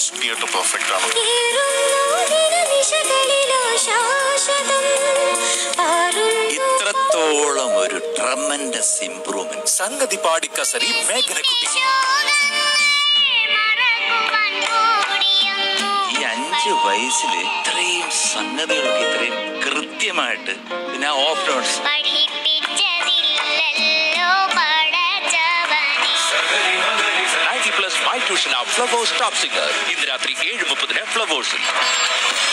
almost near to perfect ആണ് ഇത്രത്തോളം ഒരു ട്രമൻഡസ് ഇംപ്രൂവ്മെന്റ് സംഗതി പാടിക്കസറി മേഘനക്കുട്ടി ഈ അഞ്ച് വയസ്സിൽ ഇത്രയും സംഗതികളൊക്കെ ഇത്രയും കൃത്യമായിട്ട് പിന്നെ off notes ninety plus my tuition ആ ഫ്ലവേഴ്സ് ടോപ്പ് സിംഗർ ഇന്ന് രാത്രി ഏഴ് മുപ്പതിന് ഫ്ലവേഴ്സിൽ